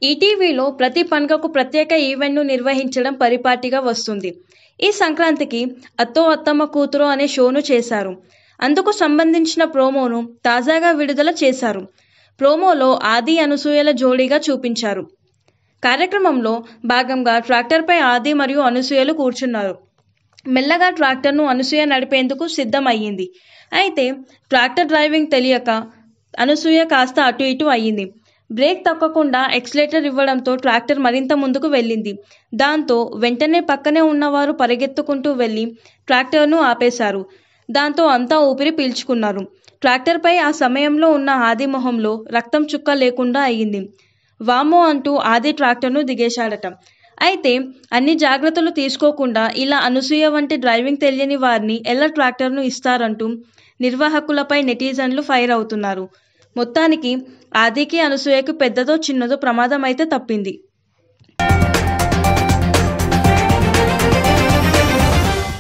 ఈటీవీలో ప్రతి పండుగకు ప్రత్యేక ఈవెంట్ను నిర్వహించడం పరిపాటిగా వస్తుంది ఈ సంక్రాంతికి అత్తో అత్తమ్మ కూతురు అనే షోను చేశారు అందుకు సంబంధించిన ప్రోమోను తాజాగా విడుదల చేశారు ప్రోమోలో ఆది అనసూయల జోడీగా చూపించారు కార్యక్రమంలో భాగంగా ట్రాక్టర్పై ఆది మరియు అనసూయలు కూర్చున్నారు మెల్లగా ట్రాక్టర్ను అనసూయ నడిపేందుకు సిద్ధమయ్యింది అయితే ట్రాక్టర్ డ్రైవింగ్ తెలియక అనసూయ కాస్త అటు ఇటు అయ్యింది బ్రేక్ తక్కకుండా ఎక్సలేటర్ ఇవ్వడంతో ట్రాక్టర్ మరింత ముందుకు వెళ్ళింది దాంతో వెంటనే పక్కనే ఉన్నవారు పరిగెత్తుకుంటూ వెళ్ళి ట్రాక్టర్ను ఆపేశారు దాంతో అంతా ఊపిరి పీల్చుకున్నారు ట్రాక్టర్పై ఆ సమయంలో ఉన్న ఆది మొహంలో రక్తం చుక్క లేకుండా అయ్యింది వామో అంటూ ఆది ట్రాక్టర్ను దిగేశాడట అయితే అన్ని జాగ్రత్తలు తీసుకోకుండా ఇలా అనసూయ వంటి డ్రైవింగ్ తెలియని వారిని ఎలా ట్రాక్టర్ను ఇస్తారంటూ నిర్వాహకులపై నెటిజన్లు ఫైర్ అవుతున్నారు మొత్తానికి ఆదికి అనసూయకు పెద్దదో చిన్నదో ప్రమాదం అయితే తప్పింది